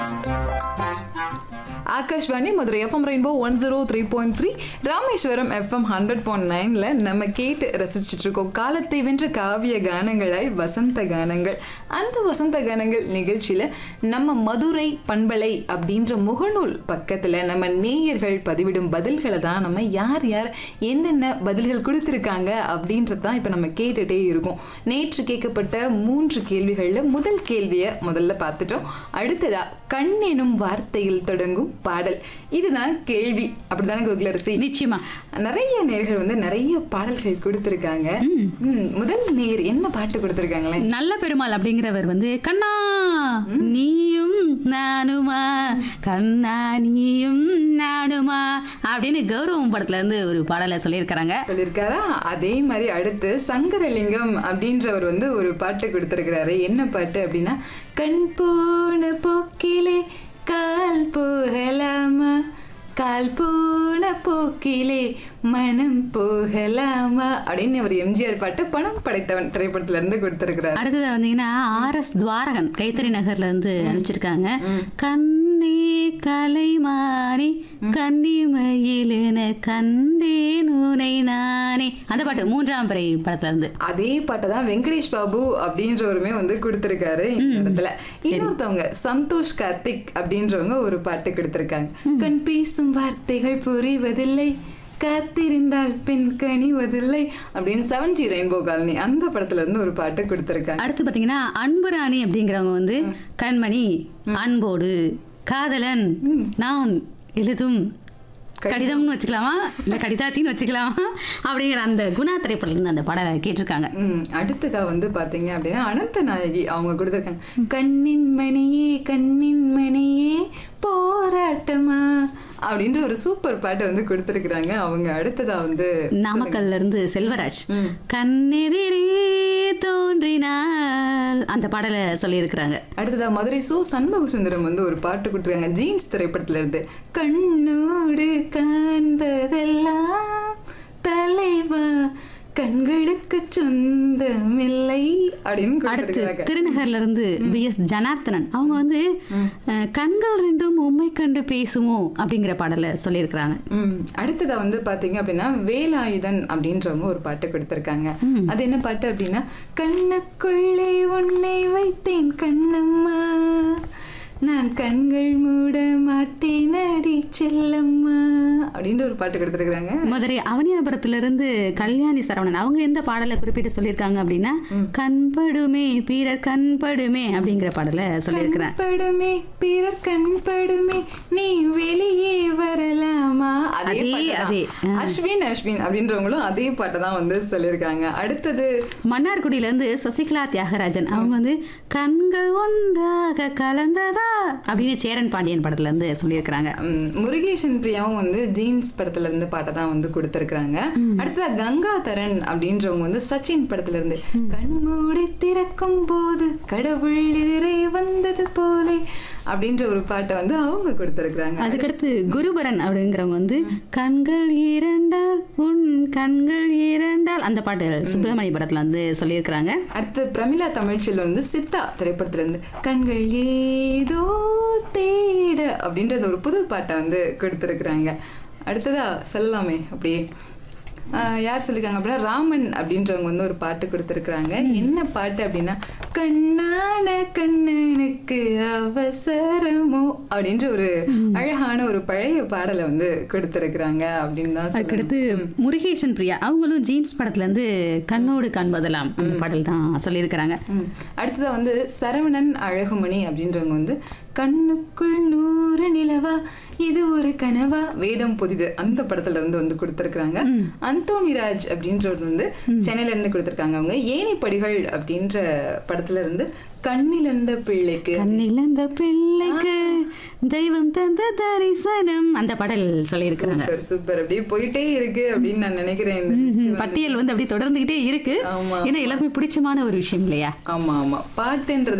Akashvani Madurai FM rainbow one zero three point three Rameswaram FM hundred point நைனில் நம்ம கேட்டு ரசிச்சுட்டு இருக்கோம் காலத்தை வென்ற காவிய கானங்களாய் வசந்த கானங்கள் அந்த வசந்த கானங்கள் நிகழ்ச்சியில் நம்ம மதுரை பண்பலை அப்படின்ற முகநூல் பக்கத்தில் நம்ம நேயர்கள் பதிவிடும் பதில்களை தான் நம்ம யார் யார் என்னென்ன பதில்கள் கொடுத்துருக்காங்க அப்படின்றது தான் இப்போ நம்ம கேட்டுகிட்டே இருக்கோம் நேற்று கேட்கப்பட்ட மூன்று கேள்விகளில் முதல் கேள்வியை முதல்ல பார்த்துட்டோம் அடுத்ததா கண் எனும் வார்த்தையில் தொடங்கும் பாடல் இதுதான் கேள்வி அப்படிதானே கோகுலரசி நிச்சயமா நிறைய நேர்கள் வந்து நிறைய பாடல்கள் கொடுத்திருக்காங்க ம், முதல் நேர் என்ன பாட்டு கொடுத்திருக்காங்களே நல்ல பெருமாள் அப்படிங்கிறவர் வந்து கண்ணா நீயும் நானுமா கண்ணா நீயும் நானுமா அப்படின்னு கௌரவம் படத்துல இருந்து ஒரு பாடலை சொல்லியிருக்கிறாங்க சொல்லியிருக்காரா அதே மாதிரி அடுத்து சங்கரலிங்கம் அப்படின்றவர் வந்து ஒரு பாட்டு கொடுத்திருக்கிறாரு என்ன பாட்டு அப்படின்னா கண் போன போக்கிலே கால் போகலாமா கால் போன போக்கிலே மனம் போகலாமா அப்படின்னு ஒரு எம்ஜிஆர் பாட்டு பணம் படைத்தவன் திரைப்படத்துல இருந்து கொடுத்திருக்கிறாரு அடுத்தது வந்தீங்கன்னா ஆர் எஸ் துவாரகன் கைத்தறி நகர்ல இருந்து அனுப்பிச்சிருக்காங்க கண்ணே கலைமானி கன்னிமயிலென கண்டேன் உனை நானே அந்த பாட்டு மூன்றாம் பிறை படத்துல இருந்து அதே பாட்டை தான் வெங்கடேஷ் பாபு அப்படின்றவருமே வந்து கொடுத்திருக்காரு இந்த இடத்துல இன்னொருத்தவங்க சந்தோஷ் கார்த்திக் அப்படின்றவங்க ஒரு பாட்டு கொடுத்திருக்காங்க கண் பேசும் வார்த்தைகள் புரிவதில்லை காத்திருந்தால் பெண் கனிவதில்லை அப்படின்னு செவன் ஜி ரெயின்போ காலனி அந்த படத்துல இருந்து ஒரு பாட்டு கொடுத்திருக்காங்க அடுத்து பாத்தீங்கன்னா அன்புராணி அப்படிங்கிறவங்க வந்து கண்மணி அன்போடு காதலன் நான் எழுதும் கடிதம்னு வச்சுக்கலாமா இல்ல கடிதாச்சின்னு வச்சுக்கலாமா அப்படிங்கிற அந்த குணா திரைப்படத்துல இருந்து அந்த பாடலை கேட்டிருக்காங்க ம் அடுத்ததா வந்து பாத்தீங்க அப்படின்னா அனந்த நாயகி அவங்க கொடுத்துருக்காங்க கண்ணின் மணியே கண்ணின் மணியே போராட்டமா அப்படின்ற ஒரு சூப்பர் பாட்டை வந்து கொடுத்துருக்குறாங்க அவங்க அடுத்ததா வந்து நாமக்கல்ல இருந்து செல்வராஜ் கண்ணெதிரே தோன்றினால் அந்த பாடலை சொல்லியிருக்கிறாங்க அடுத்ததா மதுரை சோ சண்முக சுந்தரம் வந்து ஒரு பாட்டு கொடுத்துருக்காங்க ஜீன்ஸ் திரைப்படத்துல இருந்து கண்ணோடு காண்பதெல்லாம் தலைவா கண்களுக்கு சொந்தமில்லை அப்படின்னு அடுத்து கொடுத்துருக்காங்க திருநகர்ல இருந்து பி எஸ் ஜனார்த்தனன் அவங்க வந்து அஹ், கண்கள் ரெண்டும் உண்மை கண்டு பேசுமோ அப்படிங்கிற பாடலை சொல்லியிருக்கிறாங்க ம் அடுத்ததா வந்து பாத்தீங்க அப்படின்னா வேலாயுதன் அப்படின்றவங்க ஒரு பாட்டு கொடுத்திருக்காங்க அது என்ன பாட்டு அப்படின்னா கண்ணுக்குள்ளே உன்னை வைத்தேன் கண்ணம்மா நான் கண்கள் மூட மாட்டேன் அடி செல்லம்மா அப்படின்ற ஒரு பாட்டு கொடுத்துருக்காங்க மதுரை அவனியாபுரத்துல இருந்து கல்யாணி சரவணன் அவங்க எந்த பாடலை குறிப்பிட்டு சொல்லியிருக்காங்க அப்படின்னா கண்படுமே பீரர் கண்படுமே அப்படிங்கிற பாடலை சொல்லியிருக்கிறேன் படுமே பிறர் கண் படுமே நீ வெளியே வரலாமா அதே அதே, பாட்டு அதே. தான். அஸ்வின் அஸ்வின் அப்படின்றவங்களும் அதே பாட்டை தான் வந்து சொல்லியிருக்காங்க அடுத்தது மன்னார்குடியில இருந்து சசிகலா தியாகராஜன் அவங்க வந்து கண்கள் ஒன்றாக கலந்ததா அப்படின்னு சேரன் பாண்டியன் படத்துல இருந்து சொல்லியிருக்கிறாங்க ம், முருகேசன் பிரியாவும் வந்து ஜீன்ஸ் படத்துல இருந்து பாட்டை தான் வந்து கொடுத்திருக்காங்க அடுத்ததா கங்காதரன் அப்படின்றவங்க வந்து சச்சின் படத்துல இருந்து கண்மூடி திறக்கும் போது கடவுள் எதிரே வந்தது போலே அப்படின்ற ஒரு பாட்டை வந்து அவங்க கொடுத்திருக்காங்க அதுக்கடுத்து குருபரன் அப்படிங்கிறவங்க வந்து கண்கள் இரண்டால் உன் கண்கள் இரண்டால் அந்த பாட்டு சுப்பிரமணிய படத்துல வந்து சொல்லியிருக்கிறாங்க அடுத்து பிரமிளா தமிழ்ச்செல்வன் வந்து சித்தா திரைப்படத்துல இருந்து கண்கள் ஏதோ தேட அப்படின்றது ஒரு புது பாட்டை வந்து கொடுத்துருக்குறாங்க அடுத்ததா சொல்லலாமே அப்படியே ஆஹ் யார் சொல்லிருக்காங்க அப்படின்னா ராமன் அப்படின்றவங்க வந்து ஒரு பாட்டு கொடுத்துருக்குறாங்க என்ன பாட்டு அப்படின்னா கண்ணான கண்ணனுக்கு அவசரமோ அப்படின்ற ஒரு அழகான ஒரு பழைய பாடலை வந்து கொடுத்துருக்குறாங்க அப்படின்னு தான் சொல்லணும். அதுக்கடுத்து முருகேசன் பிரியா அவங்களும் ஜீன்ஸ் படத்துல இருந்து கண்ணோடு காண்பதெல்லாம் அந்த பாடல் தான் சொல்லியிருக்கிறாங்க ம். அடுத்ததா வந்து சரவணன் அழகுமணி அப்படின்றவங்க வந்து கண்ணுக்குள் நூறு நிலவா இது ஒரு கனவா வேதம் புதிது அந்த படத்துல இருந்து வந்து கொடுத்திருக்காங்க அந்தோணிராஜ் அப்படின்றவர் வந்து சென்னையில இருந்து கொடுத்திருக்காங்க அவங்க ஏணிப்படிகள் அப்படின்ற படத்துல இருந்து கண்ணிலந்த பிள்ளைக்கு கண்ணிழந்த பிள்ளைக்கு தெய்வம் தந்த தரிசனம் அந்த பாடல் சொல்லியிருக்கிறாங்க சூப்பர் சூப்பர் அப்படியே போயிட்டே இருக்கு அப்படின்னு நான் நினைக்கிறேன் இந்த list வந்து. பட்டியல் வந்து அப்படியே தொடர்ந்துகிட்டே இருக்கு ஆமா. ஏன்னா எல்லாருமே பிடிச்சமான ஒரு விஷயம் இல்லையா ஆமா ஆமா பாட்டுன்றது